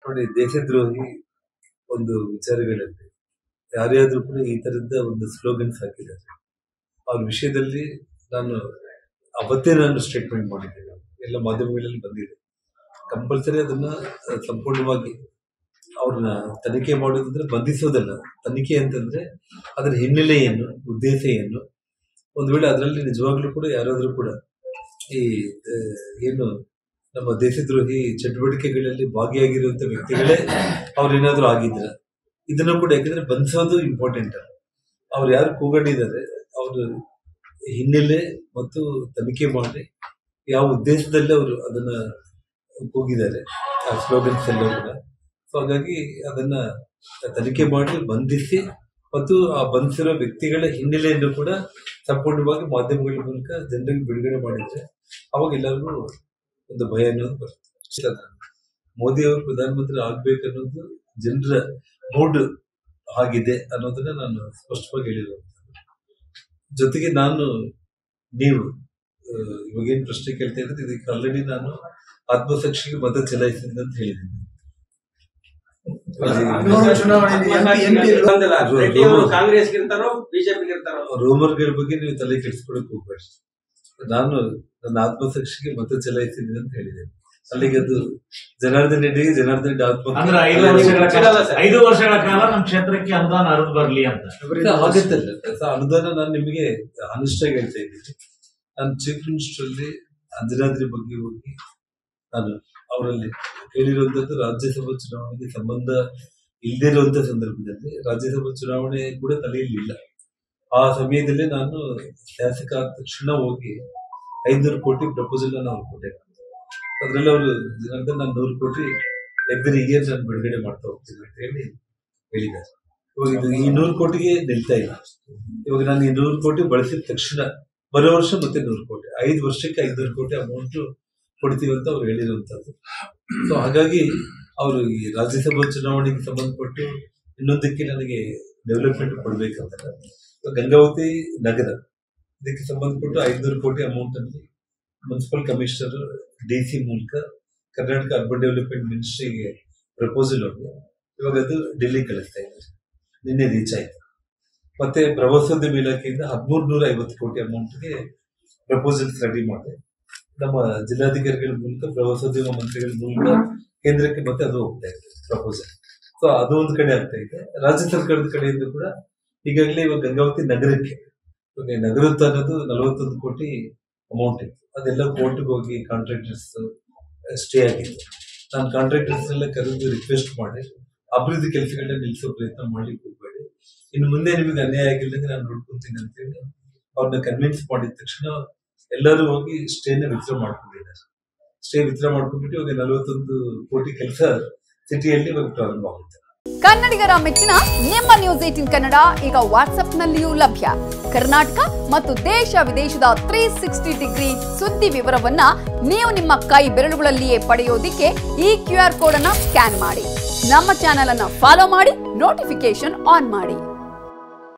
ನೋಡಿ ದೇಶದ್ರೋಹಿ ಒಂದು ವಿಚಾರಗಳಲ್ಲಿ ಯಾರ್ಯಾದ್ರೂ ಕೂಡ ಈ ತರದ ಒಂದು ಸ್ಲೋಗನ್ಸ್ ಹಾಕಿದ್ದಾರೆ ಅವ್ರ ವಿಷಯದಲ್ಲಿ ನಾನು ಅವತ್ತೇ ನಾನು ಸ್ಟೇಟ್ಮೆಂಟ್ ಮಾಡಿದ್ದೇನೆ ಎಲ್ಲ ಮಾಧ್ಯಮಗಳಲ್ಲಿ ಬಂದಿದೆ ಕಂಪಲ್ಸರಿ ಅದನ್ನ ಅಹ್, ಸಂಪೂರ್ಣವಾಗಿ ಅವ್ರನ್ನ ತನಿಖೆ ಮಾಡೋದಂದ್ರೆ ಬಂಧಿಸೋದಲ್ಲ ತನಿಖೆ ಅಂತಂದ್ರೆ ಅದರ ಹಿನ್ನೆಲೆ ಏನು ಉದ್ದೇಶ ಏನು ಒಂದು ವೇಳೆ ಅದರಲ್ಲಿ ನಿಜವಾಗ್ಲೂ ಕೂಡ ಯಾರಾದ್ರೂ ಕೂಡ ಈ ಅಹ್, ಏನು ನಮ್ಮ ದೇಶದ್ರೋಹಿ ಚಟುವಟಿಕೆಗಳಲ್ಲಿ ಭಾಗಿಯಾಗಿರುವಂತ ವ್ಯಕ್ತಿಗಳೇ ಅವ್ರೇನಾದ್ರೂ ಆಗಿದ್ರ ಇದನ್ನು ಕೂಡ ಯಾಕಂದ್ರೆ ಬಂಧಿಸೋದು ಇಂಪಾರ್ಟೆಂಟ್ ಅವ್ರು ಯಾರು ಕೂಗಂಡಿದ್ದಾರೆ ಅವರು ಹಿನ್ನೆಲೆ ಮತ್ತು ತನಿಖೆ ಮಾಡಿ ಯಾವ ಉದ್ದೇಶದಲ್ಲಿ ಅವರು ಅದನ್ನ ಕೂಗಿದ್ದಾರೆ ಆ ಸ್ಲೋಗನ್ಸ್ ಎಲ್ಲ ಕೂಡ ಸೊ ಹಾಗಾಗಿ ಅದನ್ನ ತನಿಖೆ ಮಾಡಿ ಬಂಧಿಸಿ ಮತ್ತು ಆ ಬಂಧಿಸಿರೋ ವ್ಯಕ್ತಿಗಳ ಹಿನ್ನೆಲೆಯನ್ನು ಕೂಡ ಸಂಪೂರ್ಣವಾಗಿ ಮಾಧ್ಯಮಗಳ ಮೂಲಕ ಜನರಿಗೆ ಬಿಡುಗಡೆ ಮಾಡಿದ್ರೆ ಅವಾಗ ಎಲ್ಲರಿಗೂ ಒಂದು ಭಯ ಅನ್ನೋದು ಬರುತ್ತೆ ಇಷ್ಟೇ ಅಲ್ಲ. ಮೋದಿ ಅವರು ಪ್ರಧಾನಮಂತ್ರಿ ಆಗ್ಬೇಕನ್ನೋದು ಜನರ ಮೂಡ್ ಆಗಿದೆ ಅನ್ನೋದನ್ನ ನಾನು ಸ್ಪಷ್ಟವಾಗಿ ಹೇಳಿರುವಂತ ಜೊತೆಗೆ ನಾನು ನೀವು ಆ, ಇವಾಗೇನ್ ಪ್ರಶ್ನೆ ಕೇಳ್ತಾ ಇದ್ರೆ ಇದಕ್ಕೆ ಆಲ್ರೆಡಿ ನಾನು ಆತ್ಮಸಾಕ್ಷಿಗೆ ಮತ ಚಲಾಯಿಸಿದೆ ಅಂತ ಹೇಳಿದ್ದೀನಿ ಲೋಕಸಭಾ ಚುನಾವಣೆಯಲ್ಲಿ MP MP ಬಂದಲ್ಲ, ರೆಡ್ಡಿ ಅವರು ಕಾಂಗ್ರೆಸ್ಗೆ ಇರ್ತಾರೋ ಬಿಜೆಪಿಗೆ ಇರ್ತಾರೋ ರೂಮರ್ಗಳ ಬಗ್ಗೆ ನೀವು ತಲೆ ಕೆಡಿಸ್ಕೊಳಕ್ ಹೋಗ್ಬೇಡಿ ನಾನು ನನ್ನ ಆತ್ಮಸಾಕ್ಷಿಗೆ ಮತ ಚಲಾಯಿಸಿದ್ದೀನಿ ಅಂತ ಹೇಳಿದ್ದೇನೆ ಅಲ್ಲಿಗೆ ಅದು ಜನಾರ್ದನ್ ರೆಡ್ಡಿಗೆ ಜನಾರ್ದನ್ ರೆಡ್ಡಿ ಆತ್ಮ ಅಂದ್ರೆ ಐದು ವರ್ಷಗಳ ಕಾಲ ಬಿಡಲ್ಲ ಸರ್. ಐದು ವರ್ಷಗಳ ಕಾಲ ನಮ್ಮ ಕ್ಷೇತ್ರಕ್ಕೆ ಅನುದಾನ ಹರಿದು ಬರ್ಲಿ ಅಂತ ಆಗುತ್ತಲ್ಲ ಸೊ ಅನುದಾನ ನಾನು ನಿಮಗೆ ಅನಿಷ್ಟ ಹೇಳ್ತಾ ಇದ್ದೀನಿ ನಾನು ಚೀಫ್ ಮಿನಿಸ್ಟರ್ ಅಲ್ಲಿ ಅಂಜನಾದ್ರಿ ಬಗ್ಗೆ ಹೋಗಿ ನಾನು ಅವರಲ್ಲಿ ಹೇಳಿರುವಂತದ್ದು ರಾಜ್ಯಸಭಾ ಚುನಾವಣೆಗೆ ಸಂಬಂಧ ಇಲ್ಲದೇ ಇರುವಂತ ಸಂದರ್ಭದಲ್ಲಿ ರಾಜ್ಯಸಭಾ ಚುನಾವಣೆ ಕೂಡ ತಲೆಯಲ್ಲಿಲ್ಲ ಆ ಸಮಯದಲ್ಲಿ ನಾನು ಶಾಸಕ ಆದ ತಕ್ಷಣ ಹೋಗಿ ಐದ್ನೂರು ಕೋಟಿ ಪ್ರಪೋಸಲ್ ನಾವು ಕೊಟ್ಟೆ ಅದ್ರಲ್ಲಿ ಅವರು ಜನಾರ್ದನ್ ನಾನು ನೂರು ಕೋಟಿ ಎವ್ರಿ ಇಯರ್ ನಾನು ಬಿಡುಗಡೆ ಮಾಡ್ತಾ ಹೋಗ್ತೀನಿ ಅಂತ ಹೇಳಿ ಹೇಳಿದ್ದಾರೆ ಇವಾಗ ಇದು ಈ ನೂರು ಕೋಟಿಗೆ ನಿಲ್ತಾ ಇಲ್ಲ ಇವಾಗ ನಾನು ಈ ನೂರು ಕೋಟಿ ಬಳಸಿದ ತಕ್ಷಣ ಬರೋ ವರ್ಷ ಮತ್ತೆ ನೂರು ಕೋಟಿ ಐದು ವರ್ಷಕ್ಕೆ ಐದ್ನೂರು ಕೋಟಿ ಅಮೌಂಟ್ ಕೊಡ್ತೀವಿ ಅಂತ ಅವ್ರು ಹೇಳಿರುವಂತದ್ದು ಸೊ ಹಾಗಾಗಿ ಅವರು ಈ ರಾಜ್ಯಸಭಾ ಚುನಾವಣೆಗೆ ಸಂಬಂಧಪಟ್ಟು ಇನ್ನೊಂದಕ್ಕೆ ನನಗೆ ಡೆವಲಪ್ಮೆಂಟ್ ಕೊಡ್ಬೇಕಂತ ಇವಾಗ ಗಂಗಾವತಿ ನಗರ ಇದಕ್ಕೆ ಸಂಬಂಧಪಟ್ಟು ಐದ್ನೂರು ಕೋಟಿ ಅಮೌಂಟ್ ಅಲ್ಲಿ ಮುನ್ಸಿಪಲ್ ಕಮಿಷನರ್ ಡಿ ಸಿ ಮೂಲಕ ಕರ್ನಾಟಕ ಅರ್ಬನ್ ಡೆವಲಪ್ಮೆಂಟ್ ಮಿನಿಸ್ಟ್ರಿಗೆ ಪ್ರಪೋಸಲ್ ಹೋಗಿ ಇವಾಗ ಅದು ಡೆಲ್ಲಿ ಕಳಿಸ್ತಾ ಇದ್ದಾರೆ ನಿನ್ನೆ ರೀಚ್ ಆಯ್ತು ಮತ್ತೆ ಪ್ರವಾಸೋದ್ಯಮ ಇಲಾಖೆಯಿಂದ ಹದಿಮೂರು ನೂರ ಐವತ್ತು ಕೋಟಿ ಅಮೌಂಟ್ಗೆ ಪ್ರಪೋಸಲ್ಸ್ ರೆಡಿ ಮಾಡಿದೆ ನಮ್ಮ ಜಿಲ್ಲಾಧಿಕಾರಿಗಳ ಮೂಲಕ ಪ್ರವಾಸೋದ್ಯಮ ಮಂತ್ರಿಗಳ ಮೂಲಕ ಕೇಂದ್ರಕ್ಕೆ ಮತ್ತೆ ಅದು ಹೋಗ್ತಾ ಇದೆ ಪ್ರಪೋಸಲ್ ಸೊ ಅದು ಒಂದು ಕಡೆ ಆಗ್ತಾ ಇದೆ ರಾಜ್ಯ ಸರ್ಕಾರದ ಕಡೆಯಿಂದ ಕೂಡ ಈಗಾಗಲೇ ಇವಾಗ ಗಂಗಾವತಿ ನಗರಕ್ಕೆ ಇವಾಗ ನಗರದ್ದು ಅನ್ನೋದು ನಲವತ್ತೊಂದು ಕೋಟಿ ಅಮೌಂಟ್ ಇತ್ತು ಅದೆಲ್ಲ ಕೋರ್ಟ್ಗೆ ಹೋಗಿ ಕಾಂಟ್ರಾಕ್ಟರ್ಸ್ ಸ್ಟೇ ಆಗಿತ್ತು ನಾನು ಕಾಂಟ್ರಾಕ್ಟರ್ಸ್ ಎಲ್ಲ ಕರೆದು ರಿಕ್ವೆಸ್ಟ್ ಮಾಡಿ ಅಭಿವೃದ್ಧಿ ಕೆಲಸಗಳನ್ನ ನಿಲ್ಲಿಸೋ ಪ್ರಯತ್ನ ಮಾಡ್ಲಿಕ್ಕೆ ಹೋಗ್ಬೇಡಿ ಇನ್ನು ಮುಂದೆ ನಿಮಗೆ ಅನ್ಯಾಯ ಆಗಿಲ್ಲದಂಗೆ ನಾನು ನೋಡ್ಕೊಂತೀನಿ ಅಂತ ಹೇಳಿ ಅವ್ರನ್ನ ಕನ್ವಿನ್ಸ್ ಮಾಡಿದ ತಕ್ಷಣ ಎಲ್ಲರೂ ಹೋಗಿ ಸ್ಟೇನ ವಿತ್ಡ್ರಾ ಮಾಡ್ಕೊಂಡಿದ್ದಾರೆ ಸ್ಟೇ ವಿತ್ಡ್ರಾ ಮಾಡ್ಕೊಂಡ್ಬಿಟ್ಟು ಇವಾಗ ನಲವತ್ತೊಂದು ಕೋಟಿ ಕೆಲಸ ಸಿಟಿಯಲ್ಲಿ ಇವಾಗ ಪ್ರಾರಂಭ ಆಗುತ್ತೆ ಕನ್ನಡಿಗರ ಮೆಚ್ಚಿನ ನಿಮ್ಮ ನ್ಯೂಸ್ ಏಟಿನ್ ಕನ್ನಡ ಈಗ ವಾಟ್ಸ್ಆಪ್ನಲ್ಲಿಯೂ ಲಭ್ಯ ಕರ್ನಾಟಕ ಮತ್ತು ದೇಶ ವಿದೇಶದ ತ್ರೀ ಸಿಕ್ಸ್ಟಿ ಡಿಗ್ರಿ ಸುದ್ದಿ ವಿವರವನ್ನ ನೀವು ನಿಮ್ಮ ಕೈ ಬೆರಳುಗಳಲ್ಲಿಯೇ ಪಡೆಯೋದಿಕ್ಕೆ ಈ ಕ್ಯೂ ಆರ್ ಕೋಡ್ ಅನ್ನ ಸ್ಕ್ಯಾನ್ ಮಾಡಿ ನಮ್ಮ ಚಾನೆಲ್ ಅನ್ನ ಫಾಲೋ ಮಾಡಿ ನೋಟಿಫಿಕೇಶನ್ ಆನ್ ಮಾಡಿ